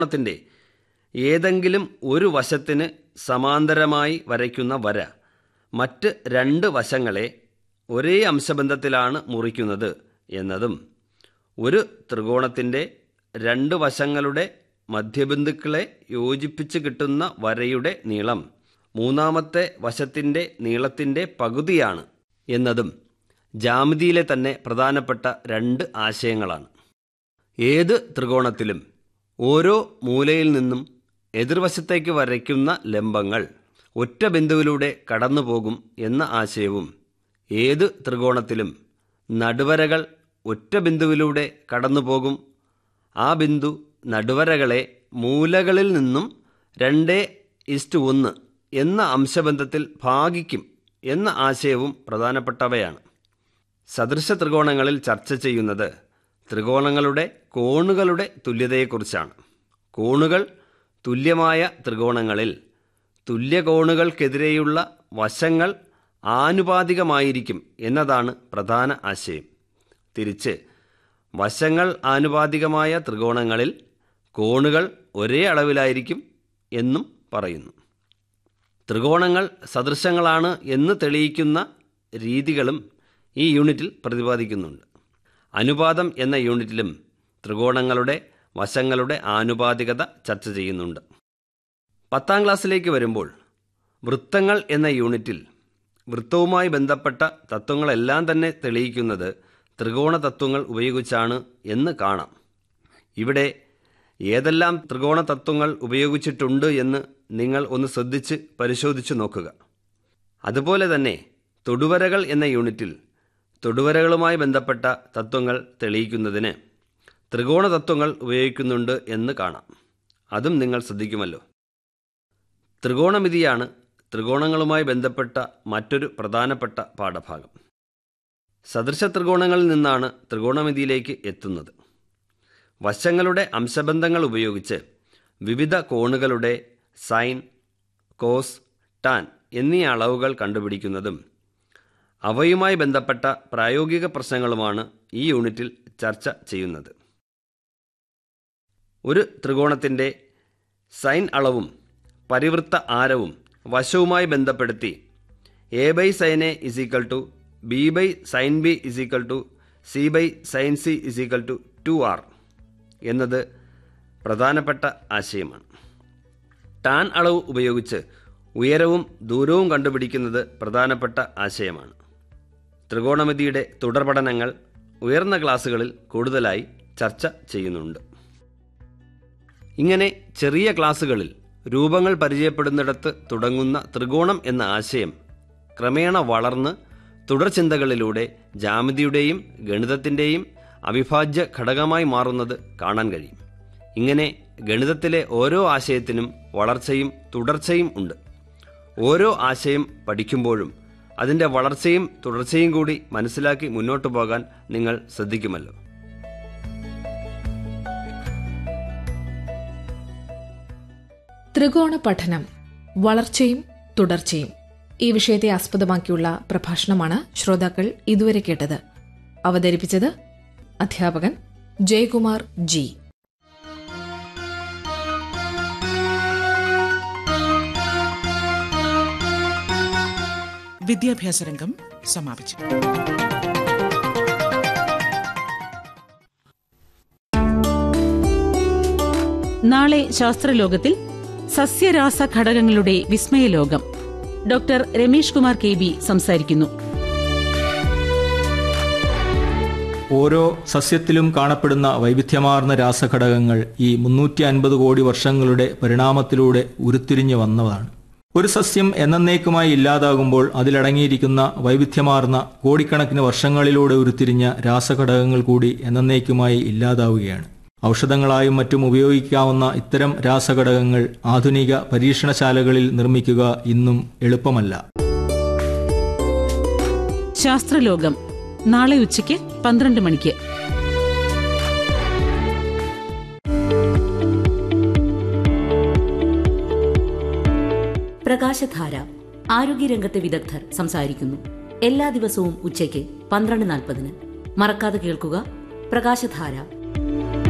ത്രികോണത്തിൻ്റെ ഏതെങ്കിലും ഒരു വശത്തിന് സമാന്തരമായി വരയ്ക്കുന്ന വര മറ്റ് രണ്ട് വശങ്ങളെ ഒരേ അംശബന്ധത്തിലാണ് മുറിക്കുന്നത് എന്നതും ഒരു ത്രികോണത്തിൻ്റെ രണ്ട് വശങ്ങളുടെ മധ്യബിന്ദുക്കളെ യോജിപ്പിച്ച് കിട്ടുന്ന വരയുടെ നീളം മൂന്നാമത്തെ വശത്തിൻ്റെ നീളത്തിൻ്റെ പകുതിയാണ് എന്നതും ജാമിതിയിലെ തന്നെ പ്രധാനപ്പെട്ട രണ്ട് ആശയങ്ങളാണ് ഏത് ത്രികോണത്തിലും ഓരോ മൂലയിൽ നിന്നും എതിർവശത്തേക്ക് വരയ്ക്കുന്ന ലംബങ്ങൾ ഒറ്റ ബിന്ദുവിലൂടെ കടന്നു പോകും എന്ന ആശയവും ഏത് ത്രികോണത്തിലും നടുവരകൾ ഒറ്റ ബിന്ദുവിലൂടെ കടന്നു പോകും ആ ബിന്ദു നടുവരകളെ മൂലകളിൽ നിന്നും രണ്ട് ഇസ്റ്റു ഒന്ന് എന്ന അംശബന്ധത്തിൽ ഭാഗിക്കും എന്ന ആശയവും പ്രധാനപ്പെട്ടവയാണ് സദൃശ ത്രികോണങ്ങളിൽ ചർച്ച ചെയ്യുന്നത് ത്രികോണങ്ങളുടെ കോണുകളുടെ തുല്യതയെക്കുറിച്ചാണ് കോണുകൾ തുല്യമായ ത്രികോണങ്ങളിൽ തുല്യകോണുകൾക്കെതിരെയുള്ള വശങ്ങൾ ആനുപാതികമായിരിക്കും എന്നതാണ് പ്രധാന ആശയം തിരിച്ച് വശങ്ങൾ ആനുപാതികമായ ത്രികോണങ്ങളിൽ കോണുകൾ ഒരേ അളവിലായിരിക്കും എന്നും പറയുന്നു ത്രികോണങ്ങൾ സദൃശങ്ങളാണ് എന്ന് തെളിയിക്കുന്ന രീതികളും ഈ യൂണിറ്റിൽ പ്രതിപാദിക്കുന്നുണ്ട് അനുപാതം എന്ന യൂണിറ്റിലും ത്രികോണങ്ങളുടെ വശങ്ങളുടെ ആനുപാതികത ചർച്ച ചെയ്യുന്നുണ്ട് പത്താം ക്ലാസ്സിലേക്ക് വരുമ്പോൾ വൃത്തങ്ങൾ എന്ന യൂണിറ്റിൽ വൃത്തവുമായി ബന്ധപ്പെട്ട തത്വങ്ങളെല്ലാം തന്നെ തെളിയിക്കുന്നത് ത്രികോണ തത്വങ്ങൾ ഉപയോഗിച്ചാണ് എന്ന് കാണാം ഇവിടെ ഏതെല്ലാം ത്രികോണ തത്വങ്ങൾ ഉപയോഗിച്ചിട്ടുണ്ട് എന്ന് നിങ്ങൾ ഒന്ന് ശ്രദ്ധിച്ച് പരിശോധിച്ച് നോക്കുക അതുപോലെ തന്നെ തൊടുവരകൾ എന്ന യൂണിറ്റിൽ തൊടുവരകളുമായി ബന്ധപ്പെട്ട തത്വങ്ങൾ തെളിയിക്കുന്നതിന് ത്രികോണ തത്വങ്ങൾ ഉപയോഗിക്കുന്നുണ്ട് എന്ന് കാണാം അതും നിങ്ങൾ ശ്രദ്ധിക്കുമല്ലോ ത്രികോണമിതിയാണ് ത്രികോണങ്ങളുമായി ബന്ധപ്പെട്ട മറ്റൊരു പ്രധാനപ്പെട്ട പാഠഭാഗം സദൃശ ത്രികോണങ്ങളിൽ നിന്നാണ് ത്രികോണമിതിയിലേക്ക് എത്തുന്നത് വശങ്ങളുടെ അംശബന്ധങ്ങൾ ഉപയോഗിച്ച് വിവിധ കോണുകളുടെ സൈൻ കോസ് ടാൻ എന്നീ അളവുകൾ കണ്ടുപിടിക്കുന്നതും അവയുമായി ബന്ധപ്പെട്ട പ്രായോഗിക പ്രശ്നങ്ങളുമാണ് ഈ യൂണിറ്റിൽ ചർച്ച ചെയ്യുന്നത് ഒരു ത്രികോണത്തിൻ്റെ സൈൻ അളവും പരിവൃത്ത ആരവും വശവുമായി ബന്ധപ്പെടുത്തി A by sine A is equal to B by sine B is equal to C by sine C is equal to two R എന്നത് പ്രധാനപ്പെട്ട ആശയമാണ് ടാൻ അളവ് ഉപയോഗിച്ച് ഉയരവും ദൂരവും കണ്ടുപിടിക്കുന്നത് പ്രധാനപ്പെട്ട ആശയമാണ് ത്രികോണമിതിയുടെ തുടർ പഠനങ്ങൾ ഉയർന്ന ക്ലാസ്സുകളിൽ കൂടുതലായി ചർച്ച ചെയ്യുന്നുണ്ട് ഇങ്ങനെ ചെറിയ ക്ലാസ്സുകളിൽ രൂപങ്ങൾ പരിചയപ്പെടുന്നിടത്ത് തുടങ്ങുന്ന ത്രികോണം എന്ന ആശയം ക്രമേണ വളർന്ന് തുടർചിന്തകളിലൂടെ ജാമിതിയുടെയും ഗണിതത്തിൻ്റെയും അവിഭാജ്യ ഘടകമായി മാറുന്നത് കാണാൻ കഴിയും ഇങ്ങനെ ഗണിതത്തിലെ ഓരോ ആശയത്തിനും വളർച്ചയും തുടർച്ചയും ഉണ്ട് ഓരോ ആശയം പഠിക്കുമ്പോഴും അതിൻ്റെ വളർച്ചയും തുടർച്ചയും കൂടി മനസ്സിലാക്കി മുന്നോട്ടു പോകാൻ നിങ്ങൾ ശ്രദ്ധിക്കുമല്ലോ ത്രികോണ പഠനം വളർച്ചയും തുടർച്ചയും ഈ വിഷയത്തെ ആസ്പദമാക്കിയുള്ള പ്രഭാഷണമാണ് ശ്രോതാക്കൾ ഇതുവരെ കേട്ടത് അവതരിപ്പിച്ചത് അധ്യാപകൻ ജയകുമാർ ജി വിദ്യാഭ്യാസ രംഗം സമാപിച്ചു നാളെ ശാസ്ത്രലോകത്തിൽ സസ്യരാസ ഘടകങ്ങളുടെ വിസ്മയലോകം doctor Ramesh Kumar K B സംസാരിക്കുന്നു ഓരോ സസ്യത്തിലും കാണപ്പെടുന്ന വൈവിധ്യമാർന്ന രാസഘടകങ്ങൾ ഈ മുന്നൂറ്റി അൻപത് കോടി വർഷങ്ങളുടെ പരിണാമത്തിലൂടെ ഉരുത്തിരിഞ്ഞു വന്നതാണ് ഒരു സസ്യം എന്നേക്കുമായി ഇല്ലാതാകുമ്പോൾ അതിലടങ്ങിയിരിക്കുന്ന വൈവിധ്യമാർന്ന കോടിക്കണക്കിന് വർഷങ്ങളിലൂടെ ഉരുത്തിരിഞ്ഞ രാസഘടകങ്ങൾ കൂടി എന്നേക്കുമായി ഇല്ലാതാവുകയാണ് ഔഷധങ്ങളായും മറ്റും ഉപയോഗിക്കാവുന്ന ഇത്തരം രാസഘടകങ്ങൾ ആധുനിക പരീക്ഷണശാലകളിൽ നിർമ്മിക്കുക ഇന്നും എളുപ്പമല്ല ശാസ്ത്രലോകം നാളെ ഉച്ചയ്ക്ക് പന്ത്രണ്ട് മണിക്ക് പ്രകാശധാര ആരോഗ്യരംഗത്തെ വിദഗ്ധർ സംസാരിക്കുന്നു എല്ലാ ദിവസവും ഉച്ചയ്ക്ക് പന്ത്രണ്ട് നാൽപ്പതിന് മറക്കാതെ കേൾക്കുക പ്രകാശധാര